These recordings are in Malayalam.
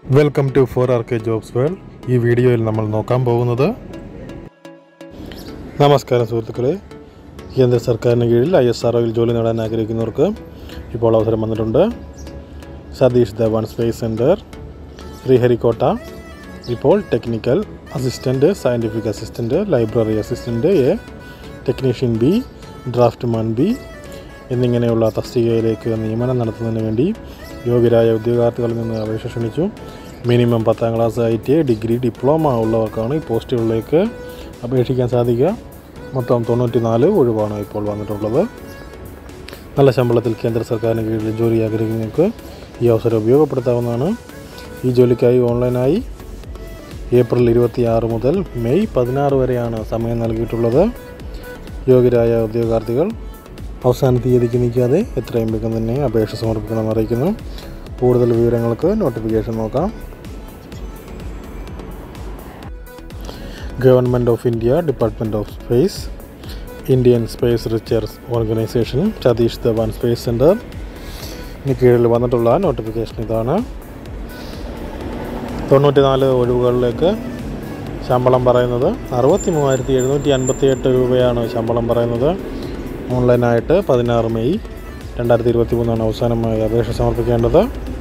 welcome to for R K jobs world ഈ വീഡിയോയിൽ നമ്മൾ നോക്കാൻ പോകുന്നത് നമസ്കാരം സുഹൃത്തുക്കളെ കേന്ദ്ര സർക്കാരിന് കീഴിൽ ഐ എസ് ആർ ജോലി നേടാൻ ആഗ്രഹിക്കുന്നവർക്ക് ഇപ്പോൾ അവസരം വന്നിട്ടുണ്ട് സതീഷ് ധവാൻ സ്പേസ് സെൻറ്റർ ശ്രീഹരിക്കോട്ട ഇപ്പോൾ technical assistant scientific assistant library assistant A technician B draftsman B എന്നിങ്ങനെയുള്ള തസ്തികയിലേക്ക് നിയമനം നടത്തുന്നതിന് വേണ്ടി യോഗ്യരായ ഉദ്യോഗാർത്ഥികളിൽ നിന്ന് അപേക്ഷ ക്ഷണിച്ചു മിനിമം പത്താം class I T I degree diploma ഉള്ളവർക്കാണ് ഈ പോസ്റ്റുകളിലേക്ക് അപേക്ഷിക്കാൻ സാധിക്കുക മൊത്തം തൊണ്ണൂറ്റി നാല് ഒഴിവാണ് ഇപ്പോൾ വന്നിട്ടുള്ളത് നല്ല ശമ്പളത്തിൽ കേന്ദ്ര സർക്കാരിന് കീഴിൽ ജോലി ആഗ്രഹിക്കുന്നവർക്ക് ഈ അവസരം ഉപയോഗപ്പെടുത്താവുന്നതാണ് ഈ ജോലിക്കായി ഓൺലൈനായി ഏപ്രിൽ ഇരുപത്തി ആറ് മുതൽ മെയ് പതിനാറ് വരെയാണ് സമയം നൽകിയിട്ടുള്ളത് യോഗ്യരായ ഉദ്യോഗാർത്ഥികൾ അവസാന തീയതിക്ക് നിൽക്കാതെ എത്രയും വേഗം തന്നെ അപേക്ഷ സമർപ്പിക്കണം അറിയിക്കുന്നു കൂടുതൽ വിവരങ്ങൾക്ക് നോട്ടിഫിക്കേഷൻ നോക്കാം government of India department of space Indian space research organisation Satish Dhawan space centre ഇതിന് കീഴിൽ വന്നിട്ടുള്ള നോട്ടിഫിക്കേഷൻ ഇതാണ് തൊണ്ണൂറ്റിനാല് ഒഴിവുകളിലേക്ക് ശമ്പളം പറയുന്നത് അറുപത്തി മൂവായിരത്തി എഴുന്നൂറ്റി അൻപത്തി എട്ട് രൂപയാണ് ശമ്പളം പറയുന്നത് ഓൺലൈനായിട്ട് പതിനാറ് മെയ് രണ്ടായിരത്തി ഇരുപത്തി മൂന്നാണ് അവസാനമായി അപേക്ഷ സമർപ്പിക്കേണ്ടത്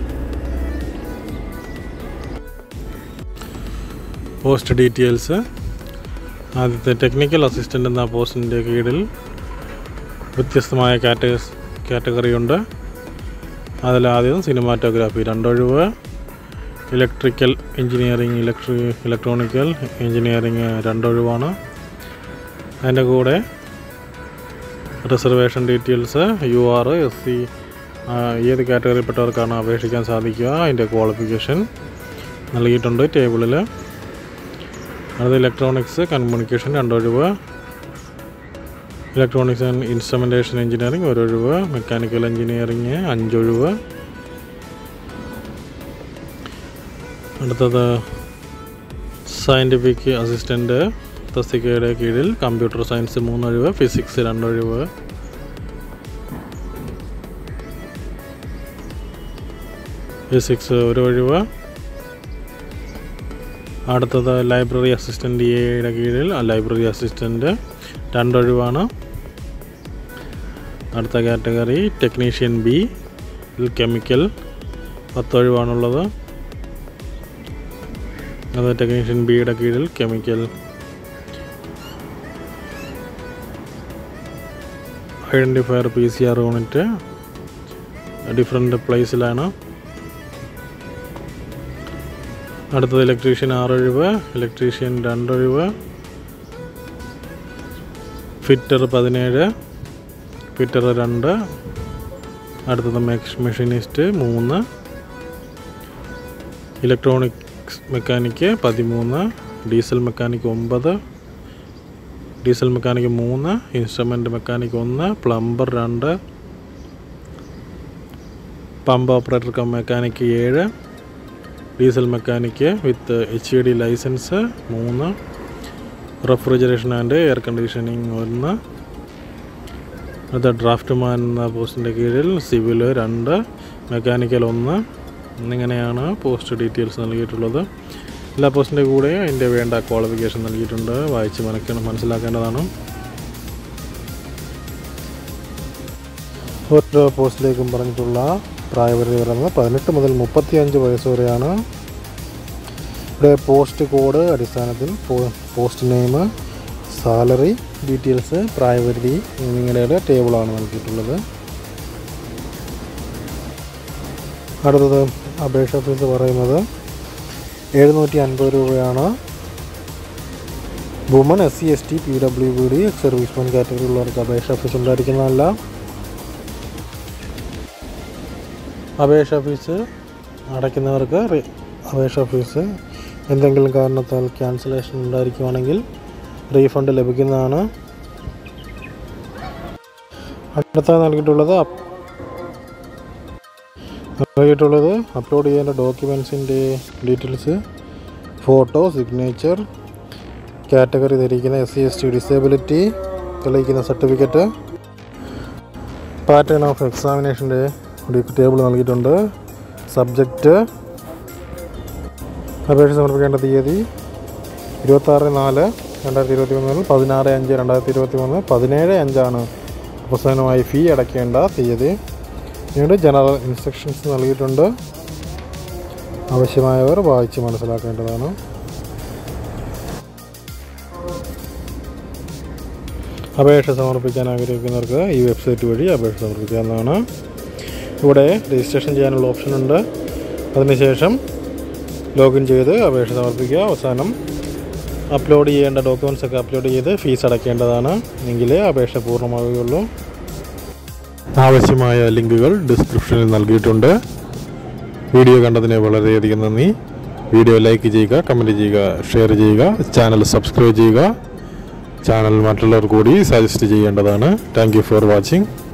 പോസ്റ്റ് ഡീറ്റെയിൽസ് ആദ്യത്തെ ടെക്നിക്കൽ അസിസ്റ്റൻ്റ് എന്ന പോസ്റ്റിൻ്റെ കീഴിൽ വ്യത്യസ്തമായ കാറ്റഗറി കാറ്റഗറി ഉണ്ട് അതിലാദ്യം സിനിമാറ്റോഗ്രാഫി രണ്ടൊഴിവ് ഇലക്ട്രിക്കൽ എഞ്ചിനീയറിംഗ് ഇലക്ട്രി ഇലക്ട്രോണിക്കൽ എഞ്ചിനീയറിംഗ് രണ്ടൊഴിവാണ് അതിൻ്റെ കൂടെ reservation details U R S C ഏത് കാറ്റഗറിയിൽപ്പെട്ടവർക്കാണ് അപേക്ഷിക്കാൻ സാധിക്കുക അതിൻ്റെ ക്വാളിഫിക്കേഷൻ നൽകിയിട്ടുണ്ട് ടേബിളിൽ അത് ഇലക്ട്രോണിക്സ് കമ്മ്യൂണിക്കേഷൻ രണ്ടൊഴിവ് ഇലക്ട്രോണിക്സ് ആൻഡ് ഇൻസ്ട്രുമെൻറ്റേഷൻ എഞ്ചിനീയറിംഗ് ഒരൊഴിവ് മെക്കാനിക്കൽ എഞ്ചിനീയറിംഗ് അഞ്ചൊഴിവ് അടുത്തത് സയൻറ്റിഫിക് അസിസ്റ്റൻ്റ് തസ്തികയുടെ കീഴിൽ കമ്പ്യൂട്ടർ സയൻസ് മൂന്നൊഴിവ് ഫിസിക്സ് രണ്ടൊഴിവ് ഫിസിക്സ് ഒരു ഒഴിവ് അടുത്തത് ലൈബ്രറി അസിസ്റ്റൻ്റ് എയുടെ കീഴിൽ ലൈബ്രറി അസിസ്റ്റൻ്റ് രണ്ടൊഴിവാണ് അടുത്ത കാറ്റഗറി ടെക്നീഷ്യൻ ബി കെമിക്കൽ പത്തൊഴിവാണുള്ളത് അത് ടെക്നീഷ്യൻ ബിയുടെ കീഴിൽ chemical identifier P C R unit different പ്ലേസിലാണ് അടുത്തത് ഇലക്ട്രീഷ്യൻ ആറൊഴിവ് ഇലക്ട്രീഷ്യൻ രണ്ടൊഴിവ് ഫിറ്റർ പതിനേഴ് ഫിറ്റർ രണ്ട് അടുത്തത് മെഷ് മെഷീനിസ്റ്റ് മൂന്ന് ഇലക്ട്രോണിക്സ് മെക്കാനിക്ക് പതിമൂന്ന് ഡീസൽ മെക്കാനിക്ക് ഒമ്പത് ഡീസൽ മെക്കാനിക്ക് മൂന്ന് ഇൻസ്ട്രുമെൻ്റ് മെക്കാനിക്ക് ഒന്ന് പ്ലംബർ രണ്ട് പമ്പ് ഓപ്പറേറ്റർ കം മെക്കാനിക്ക് ഏഴ് diesel mechanic with H D licence മൂന്ന് റെഫ്രിജറേഷൻ ആൻഡ് എയർ കണ്ടീഷനിങ് ഒന്ന് അടുത്ത ഡ്രാഫ്റ്റ്മാൻ എന്ന പോസ്റ്റിൻ്റെ കീഴിൽ സിവിൽ രണ്ട് മെക്കാനിക്കൽ ഒന്ന് എന്നിങ്ങനെയാണ് പോസ്റ്റ് ഡീറ്റെയിൽസ് നൽകിയിട്ടുള്ളത് എല്ലാ പോസ്റ്റിൻ്റെ കൂടെ അതിൻ്റെ വേണ്ട ക്വാളിഫിക്കേഷൻ നൽകിയിട്ടുണ്ട് വായിച്ച് മനക്കണം മനസ്സിലാക്കേണ്ടതാണ് ഓരോ പോസ്റ്റിലേക്കും പറഞ്ഞിട്ടുള്ള പ്രായപരിധി പറയുന്നത് പതിനെട്ട് മുതൽ മുപ്പത്തിയഞ്ച് വയസ്സ് വരെയാണ് ഇവിടെ പോസ്റ്റ് കോഡ് അടിസ്ഥാനത്തിൽ പോസ്റ്റ് നെയിം സാലറി ഡീറ്റെയിൽസ് പ്രായപരിധി എന്നിങ്ങനെയുള്ള ടേബിളാണ് നൽകിയിട്ടുള്ളത് അടുത്തത് അപേക്ഷ ഫീസ് പറയുന്നത് എഴുന്നൂറ്റി അൻപത് രൂപയാണ് woman S C S T P W B D serviceman category ഉള്ളവർക്ക് അപേക്ഷ ഫീസ് ഉണ്ടായിരിക്കുന്നതല്ല അപേക്ഷ ഫീസ് അടയ്ക്കുന്നവർക്ക് അപേക്ഷ ഫീസ് എന്തെങ്കിലും കാരണത്താൽ ക്യാൻസലേഷൻ ഉണ്ടായിരിക്കുവാണെങ്കിൽ റീഫണ്ട് ലഭിക്കുന്നതാണ് അടുത്ത നൽകിയിട്ടുള്ളത് നൽകിയിട്ടുള്ളത് അപ്ലോഡ് ചെയ്യേണ്ട ഡോക്യുമെൻസിൻ്റെ ഡീറ്റെയിൽസ് ഫോട്ടോ സിഗ്നേച്ചർ കാറ്റഗറി ധരിക്കുന്ന S C S T disability തെളിയിക്കുന്ന സർട്ടിഫിക്കറ്റ് പാറ്റേൺ ഓഫ് എക്സാമിനേഷൻ്റെ ടേബിൾ നൽകിയിട്ടുണ്ട് സബ്ജക്റ്റ് അപേക്ഷ സമർപ്പിക്കേണ്ട തീയതി ഇരുപത്താറ് നാല് രണ്ടായിരത്തി ഇരുപത്തി മൂന്ന് മുതൽ പതിനാറ് അഞ്ച് രണ്ടായിരത്തി ഇരുപത്തി മൂന്ന് പതിനേഴ് അഞ്ചാണ് അവസാനമായി ഫീ അടയ്ക്കേണ്ട തീയതി പിന്നീട് ജനറൽ ഇൻസ്ട്രക്ഷൻസ് നൽകിയിട്ടുണ്ട് ആവശ്യമായവർ വായിച്ച് മനസ്സിലാക്കേണ്ടതാണ് അപേക്ഷ സമർപ്പിക്കാൻ ആഗ്രഹിക്കുന്നവർക്ക് ഈ വെബ്സൈറ്റ് വഴി അപേക്ഷ സമർപ്പിക്കാവുന്നതാണ് ഇവിടെ രജിസ്ട്രേഷൻ ചെയ്യാനുള്ള ഓപ്ഷൻ ഉണ്ട് അതിനുശേഷം ലോഗിൻ ചെയ്ത് അപേക്ഷ സമർപ്പിക്കുക അവസാനം അപ്ലോഡ് ചെയ്യേണ്ട ഡോക്യുമെൻസ് ഒക്കെ അപ്ലോഡ് ചെയ്ത് ഫീസ് അടയ്ക്കേണ്ടതാണ് എങ്കിലേ അപേക്ഷ പൂർണ്ണമാവുകയുള്ളൂ ആവശ്യമായ ലിങ്കുകൾ ഡിസ്ക്രിപ്ഷനിൽ നൽകിയിട്ടുണ്ട് വീഡിയോ കണ്ടതിന് വളരെയധികം നന്ദി വീഡിയോ ലൈക്ക് ചെയ്യുക കമൻറ്റ് ചെയ്യുക ഷെയർ ചെയ്യുക ചാനൽ സബ്സ്ക്രൈബ് ചെയ്യുക ചാനൽ മറ്റുള്ളവർ കൂടി സജസ്റ്റ് ചെയ്യേണ്ടതാണ് താങ്ക് യു ഫോർ വാച്ചിങ്